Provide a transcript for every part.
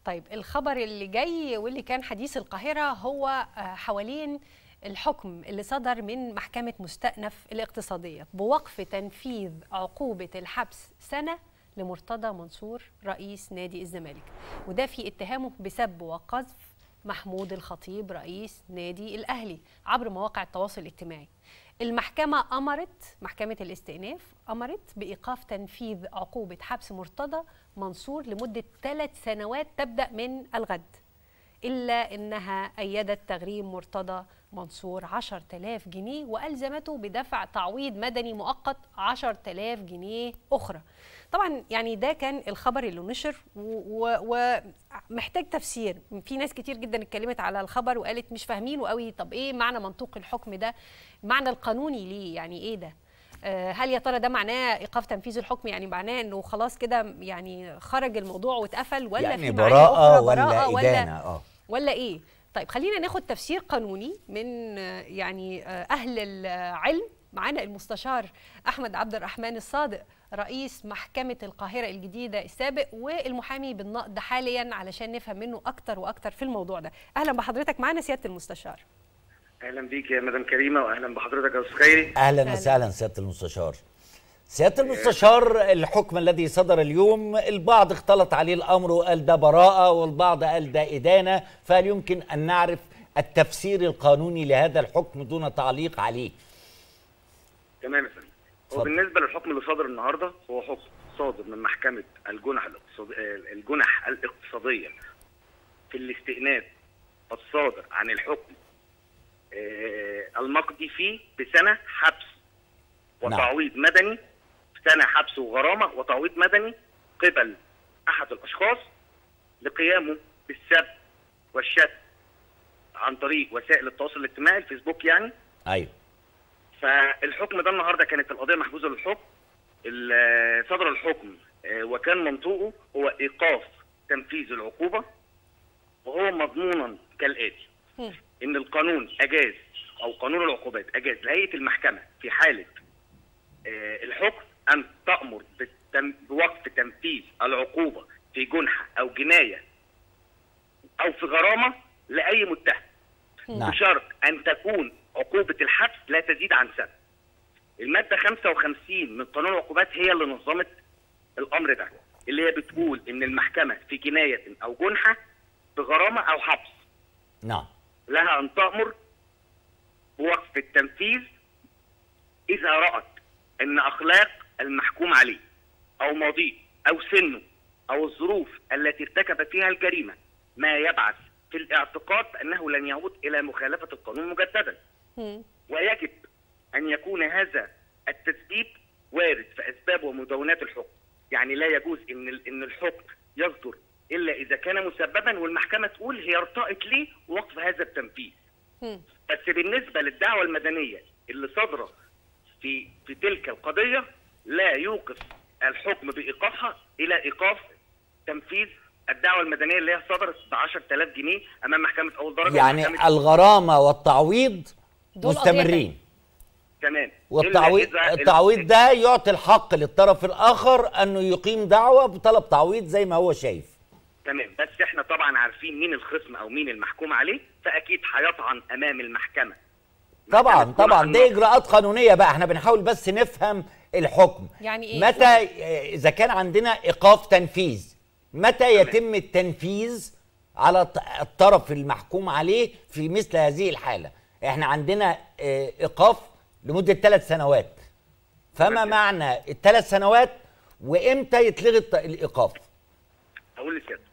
طيب الخبر اللي جاي واللي كان حديث القاهرة هو حوالين الحكم اللي صدر من محكمة مستأنف الاقتصادية بوقف تنفيذ عقوبة الحبس سنة لمرتضى منصور رئيس نادي الزمالك وده في اتهامه بسب وقذف محمود الخطيب رئيس نادي الأهلي عبر مواقع التواصل الاجتماعي المحكمة أمرت محكمة الاستئناف أمرت بإيقاف تنفيذ عقوبة حبس مرتضى منصور لمدة ثلاث سنوات تبدأ من الغد إلا أنها أيدت تغريم مرتضى منصور 10000 جنيه وألزمته بدفع تعويض مدني مؤقت 10000 جنيه أخرى طبعا يعني ده كان الخبر اللي نشر ومحتاج تفسير في ناس كتير جدا اتكلمت على الخبر وقالت مش فاهمينه قوي طب ايه معنى منطوق الحكم ده المعنى القانوني ليه يعني ايه ده هل يا ترى ده معناه ايقاف تنفيذ الحكم يعني معناه انه خلاص كده يعني خرج الموضوع واتقفل ولا يعني في براءة أخرى ولا براءة إدانة اه ولا ايه طيب خلينا ناخد تفسير قانوني من يعني اهل العلم معانا المستشار احمد عبد الرحمن الصادق رئيس محكمة القاهرة الجديدة السابق والمحامي بالنقد حاليا علشان نفهم منه أكتر وأكتر في الموضوع ده أهلا بحضرتك معنا سيادة المستشار اهلا بيك يا مدام كريمه واهلا بحضرتك يا استاذ خيري اهلا وسهلا سياده المستشار سياده المستشار الحكم الذي صدر اليوم البعض اختلط عليه الامر وقال ده براءه والبعض قال ده ادانه فهل يمكن ان نعرف التفسير القانوني لهذا الحكم دون تعليق عليه تمام يا فندم هو بالنسبه للحكم اللي صادر النهارده هو حكم صادر من محكمه الجنح الاقتصاد الجنح الاقتصاديه في الاستئناف الصادر عن الحكم المقضي فيه بسنه حبس وتعويض نعم. مدني سنه حبس وغرامه وتعويض مدني قبل احد الاشخاص لقيامه بالسب والشتم عن طريق وسائل التواصل الاجتماعي الفيسبوك يعني ايوه فالحكم ده النهارده كانت القضيه محجوزه للحكم صدر الحكم وكان منطوقه هو ايقاف تنفيذ العقوبه وهو مضمونا كالاتي ان القانون اجاز او قانون العقوبات اجاز لهيئه المحكمه في حاله الحكم ان تامر بوقف تنفيذ العقوبه في جنحه او جنايه او في غرامه لاي متهم نعم. بشرط ان تكون عقوبه الحبس لا تزيد عن سنه. الماده 55 من قانون العقوبات هي اللي نظمت الامر ده اللي هي بتقول ان المحكمه في جنايه او جنحه بغرامه او حبس نعم لها ان تامر بوقف التنفيذ اذا رات ان اخلاق المحكوم عليه او ماضيه او سنه او الظروف التي ارتكب فيها الجريمه ما يبعث في الاعتقاد بانه لن يعود الى مخالفه القانون مجددا. ويجب ان يكون هذا التثبيت وارد في اسباب ومدونات الحكم، يعني لا يجوز ان ان الحكم يصدر الا اذا كان مسببا والمحكمه تقول هي ارتأت ليه وقف هذا التنفيذ. بس بالنسبه للدعوه المدنيه اللي صادره في في تلك القضيه لا يوقف الحكم بايقافها الى ايقاف تنفيذ الدعوه المدنيه اللي هي صدرت ب 10000 جنيه امام محكمه اول درجه يعني ومحكمة الغرامه والتعويض دول مستمرين تمام والتعويض إلا إذا التعويض ده يعطي الحق للطرف الاخر انه يقيم دعوه بطلب تعويض زي ما هو شايف تمام بس احنا طبعا عارفين مين الخصم او مين المحكوم عليه فاكيد هيطعن امام المحكمه طبعا محكمة طبعا كل دي اجراءات قانونيه بقى احنا بنحاول بس نفهم الحكم يعني إيه؟ متى اذا كان عندنا ايقاف تنفيذ متى يتم التنفيذ على ط- الطرف المحكوم عليه في مثل هذه الحاله احنا عندنا آه، ايقاف لمده ثلاث سنوات فما تمام. معنى الثلاث سنوات وامتى يتلغي الت- الايقاف اقول لسيادتك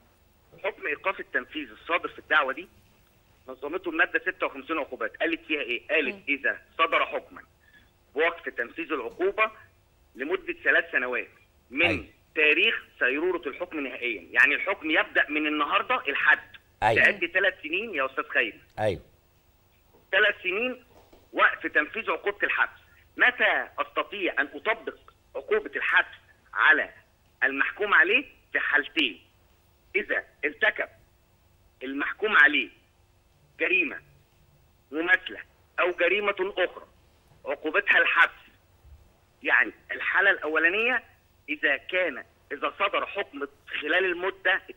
حكم ايقاف التنفيذ الصادر في الدعوه دي نظمته الماده 56 عقوبات قالت فيها ايه؟ قالت اذا صدر حكما بوقف تنفيذ العقوبه لمده ثلاث سنوات من أيوة. تاريخ سيروره الحكم نهائيا، يعني الحكم يبدا من النهارده الحد أيوة. تأدي ثلاث سنين يا استاذ خيري ايوه ثلاث سنين وقف تنفيذ عقوبه الحبس متى استطيع ان اطبق عقوبه الحبس على المحكوم عليه في حالتين اذا ارتكب المحكوم عليه جريمه مماثله او جريمه اخرى عقوبتها الحبس يعني الحاله الاولانيه اذا كان اذا صدر حكم خلال المده الثلاث سنين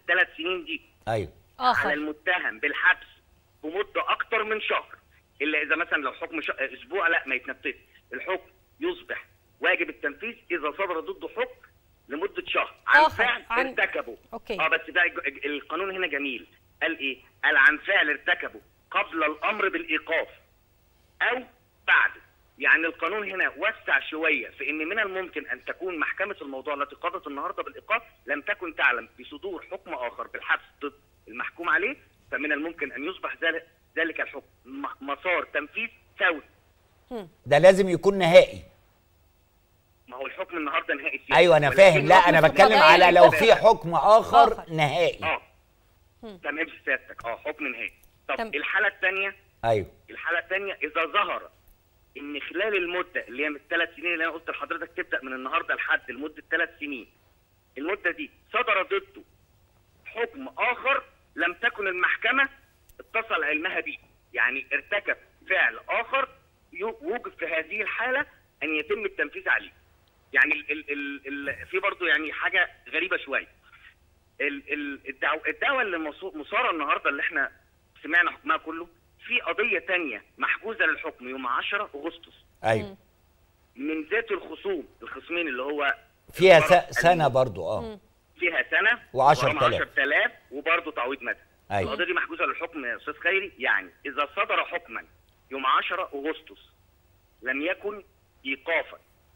السنين دي ايوه على اخر المتهم بالحبس بمده اكتر من شهر الا اذا مثلا لو حكم ش... اسبوع لا ما يتنفذش الحكم يصبح واجب التنفيذ اذا صدر ضده حكم لمده شهر عن آخر. فعل عن- ارتكبه أوكي. اه بس ده الج- القانون هنا جميل قال ايه قال عن فعل ارتكبه قبل الامر بالايقاف او بعده يعني القانون هنا وسع شويه في ان من الممكن ان تكون محكمه الموضوع التي قضت النهارده بالايقاف لم تكن تعلم بصدور حكم اخر بالحبس ضد المحكوم عليه فمن الممكن ان يصبح ذلك ذلك الحكم م- مسار تنفيذ فوري ده لازم يكون نهائي ما هو الحكم النهارده نهائي سياسي ايوه انا ولكن فاهم لا انا في بتكلم القضايا على لو الإجتماعية. في حكم اخر آخر. نهائي اه تمام سيادتك اه حكم نهائي طب تم. الحاله الثانيه ايوه الحاله الثانيه اذا ظهر ان خلال المده اللي هي من الثلاث سنين اللي انا قلت لحضرتك تبدا من النهارده لحد لمده ثلاث سنين المده دي صدر ضده حكم اخر لم تكن المحكمه اتصل علمها به يعني ارتكب فعل اخر يو- وجب في هذه الحاله ان يتم التنفيذ عليه يعني ال ال ال ال في برضه يعني حاجه غريبه شويه ال- ال- الدعوه الدعوه اللي مصو- مثاره النهارده اللي احنا سمعنا حكمها كله في قضيه تانية محجوزه للحكم يوم 10 اغسطس ايوه من ذات الخصوم الخصمين اللي هو فيها الطرف س- سنه الم- برضو اه فيها سنه و10,000. 10000 وبرضه تعويض مدني أيوة. القضيه دي محجوزه للحكم يا استاذ خيري يعني اذا صدر حكما يوم 10 اغسطس لم يكن ايقافا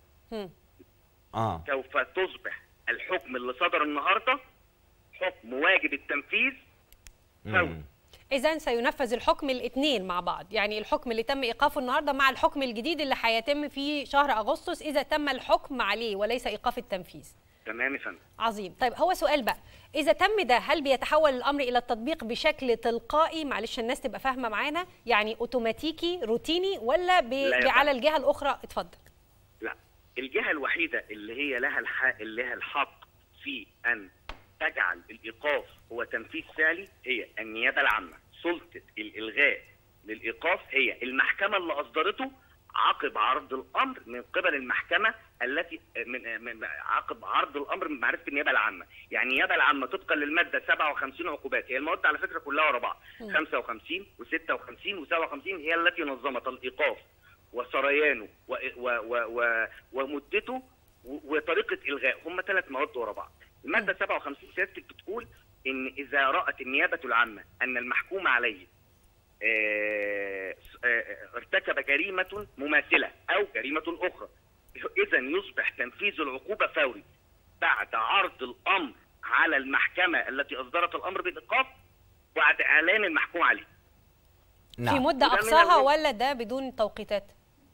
اه سوف تصبح الحكم اللي صدر النهارده حكم واجب التنفيذ فوري مم. اذا سينفذ الحكم الاثنين مع بعض يعني الحكم اللي تم ايقافه النهارده مع الحكم الجديد اللي هيتم في شهر اغسطس اذا تم الحكم عليه وليس ايقاف التنفيذ تمام يا فندم عظيم طيب هو سؤال بقى اذا تم ده هل بيتحول الامر الى التطبيق بشكل تلقائي معلش الناس تبقى فاهمه معانا يعني اوتوماتيكي روتيني ولا ب... لا يا ب- على فندم. الجهه الاخرى اتفضل لا الجهه الوحيده اللي هي لها الحق اللي لها الحق في ان تجعل الايقاف هو تنفيذ فعلي هي النيابه العامه سلطه الالغاء للايقاف هي المحكمه اللي اصدرته عقب عرض الامر من قبل المحكمه التي من من- عقب عرض الامر من معرفه النيابه العامه، يعني النيابه العامه طبقا للماده 57 عقوبات هي المواد على فكره كلها ورا بعض 55 و56 و57 هي التي نظمت الايقاف وسريانه و و و و ومدته و- وطريقه الغاء هم ثلاث مواد ورا بعض. الماده 57 سيادتك بتقول ان اذا رات النيابه العامه ان المحكوم عليه آه، آه، ارتكب جريمه مماثله او جريمه اخرى اذا يصبح تنفيذ العقوبه فوري بعد عرض الامر على المحكمه التي اصدرت الامر بالايقاف بعد اعلان المحكوم عليه. في نعم مده وده من اقصاها الم- ولا ده بدون توقيتات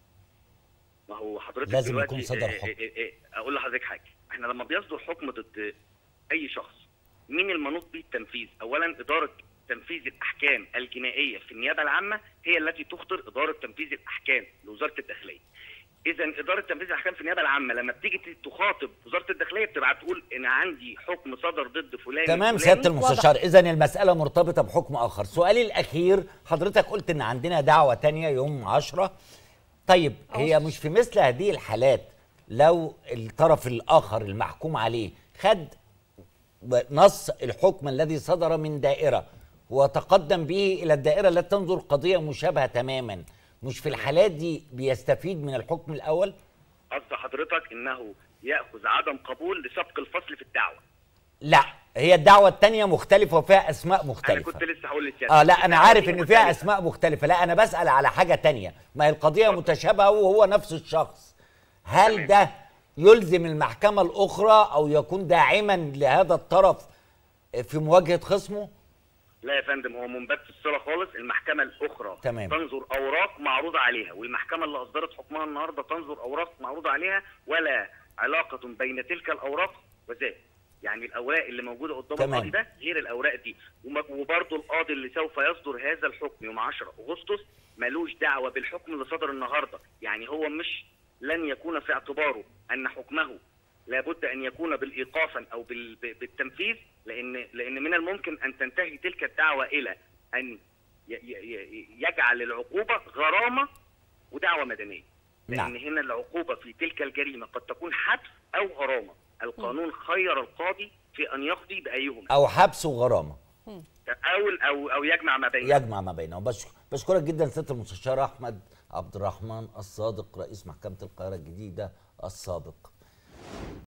ما هو حضرتك لازم دلوقتي يكون صدر آه، حكم. آه، آه، آه، اقول لحضرتك حاجه احنا لما بيصدر حكم ضد اي شخص مين المنوط به التنفيذ اولا اداره تنفيذ الاحكام الجنائيه في النيابه العامه هي التي تخطر اداره تنفيذ الاحكام لوزاره الداخليه اذا اداره تنفيذ الاحكام في النيابه العامه لما بتيجي تخاطب وزاره الداخليه بتبقى تقول ان عندي حكم صدر ضد فلان تمام الفلاني. سياده المستشار اذا المساله مرتبطه بحكم اخر سؤالي الاخير حضرتك قلت ان عندنا دعوه تانية يوم 10 طيب هي مش في مثل هذه الحالات لو الطرف الاخر المحكوم عليه خد نص الحكم الذي صدر من دائره وتقدم به الى الدائره التي تنظر قضيه مشابهه تماما مش في الحالات دي بيستفيد من الحكم الاول قصد حضرتك انه ياخذ عدم قبول لسبق الفصل في الدعوه لا هي الدعوه الثانيه مختلفه وفيها اسماء انا مختلفه كنت لسه هقول لسيادتك اه لا انا الدعوة عارف دي ان فيها مختلفة. اسماء مختلفه لا انا بسال على حاجه تانية ما هي القضيه متشابهه وهو نفس الشخص هل تمام. ده يلزم المحكمه الاخرى او يكون داعما لهذا الطرف في مواجهه خصمه لا يا فندم هو منبت الصله خالص المحكمه الاخرى تمام. تنظر اوراق معروضه عليها والمحكمه اللي اصدرت حكمها النهارده تنظر اوراق معروضه عليها ولا علاقه بين تلك الاوراق وذاك يعني الاوراق اللي موجوده قدام تمام. القاضي ده غير الاوراق دي وم- وبرضه القاضي اللي سوف يصدر هذا الحكم يوم 10 اغسطس ملوش دعوه بالحكم اللي صدر النهارده يعني هو مش لن يكون في اعتباره ان حكمه لابد ان يكون بالايقافا او بال- ب- بالتنفيذ لان لان من الممكن ان تنتهي تلك الدعوه الى ان ي- ي- ي- يجعل العقوبه غرامه ودعوه مدنيه لان نعم. هنا العقوبه في تلك الجريمه قد تكون حبس او غرامه القانون خير القاضي في في ان يقضي بايهما او حبس وغرامه او او او يجمع ما بينهما يجمع ما بينهم بش- بشكرك جدا سياده المستشار احمد عبد الرحمن الصادق رئيس محكمه القاهره الجديده السابق